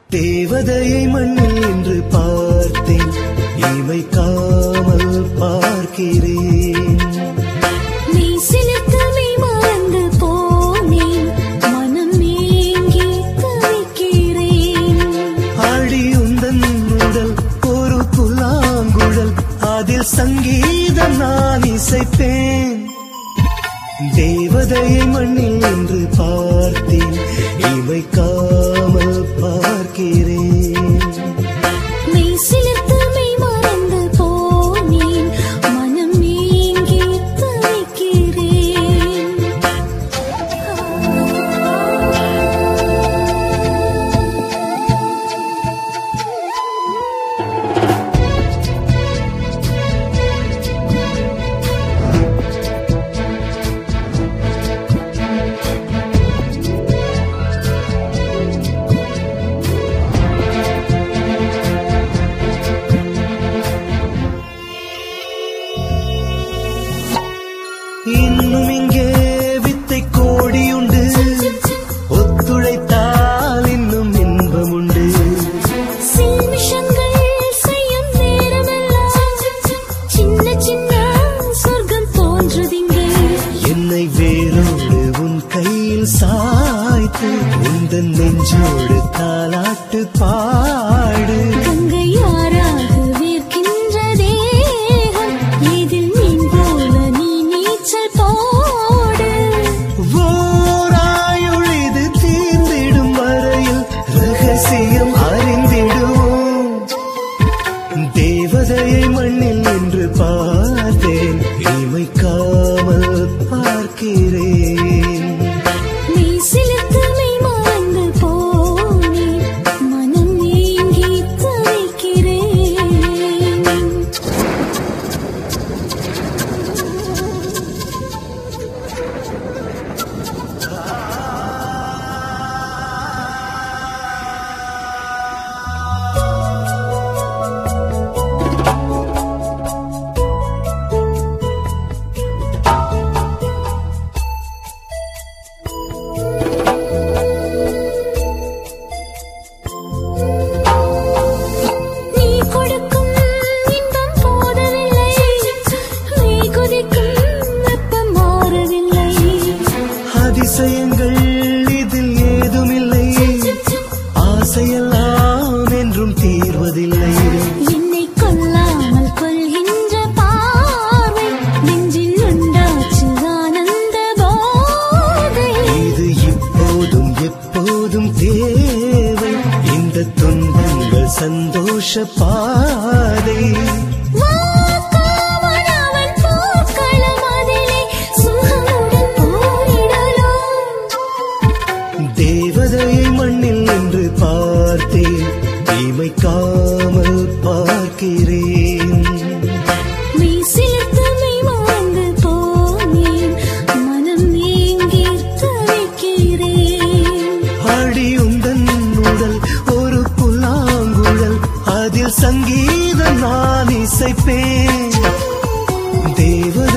தேவதையை மண்ணில் என்று பார்த்தேன் இமைக்காமல் பார்க்கிறேன் நீ சிலிர்த்தமை மறந்து போனேன் மனம் ஏங்கி தவிக்கிறேன் ஆழியுந்தன் உடல் ஒரு புல்லாங்குழல் அதில் சங்கீதம் நான் இசைப்பேன் தேவதையை மண்ணில் என்று பார்த்தேன் இமைக்காமல் பார்க்கிறேன் நீ சிலிர்த்தமை மறந்து போனேன் மனம் ஏங்கி தவிக்கிறேன் இன்னும் இங்கே வித்தை கோடியுண்டு ஒத்துழைத்தால் இன்னும் இன்பமுண்டு சில்மிஷங்கள் செய்யும் நேரமெல்லாம் சின்ன சின்ன சொர்க்கம் தோன்றுதிங்கே என்னை வேரோடு உன் கையில் சாய்த்து உந்தன் நெஞ்சோடு தாலாட்டு பாடு கங்கை யாராக வேர்க்கின்ற தேகம் இதில் மீன் போல நீ நீச்சல் போடு ஓராயுள் இது தீர்ந்திடும் வரையில் ரகசியம் அறிந்திடுவோம் தேவதையை மண்ணில் என்று பார்த்தேன் இமைக்காமல் பார்க்கிறேன் நீ சிலிர்த்தமை மறந்து போனேன் மனம் ஏங்கி தவிக்கிறேன் நீ கொடுக்கும் இன்பம் போதவில்லை நீ குதிக்கும் வெப்பம் மாறவில்லை அதிசயங்கள் இதில் ஏதுமில்லை ஆசையெல்லாம் என்றும் தீர்வதில்லை என்னை கொல்லாமல் கொள்கின்ற பார்வை நெஞ்சில் உண்டாச்சு ஆனந்த போதை இது இப்போதும் எப்போதும் தேவை இந்த துன்பங்கள் சந்தோஷ பாதை வாக்காவன் பூக்களம் அதிலே சுகமுடன் போரிடலாம் தேவதையை மண்ணில் என்று பார்த்தேன் இமைக்காமல் பார்க்கிறேன் நீ சிலிர்த்தமை மறந்து போனேன் மனம் ஏங்கி தவிக்கிறேன் அடியுந்தன் உடல் ஒரு புல்லாங்குழல் அதில் சங்கீதம் நான் இசைப்பேன் தேவ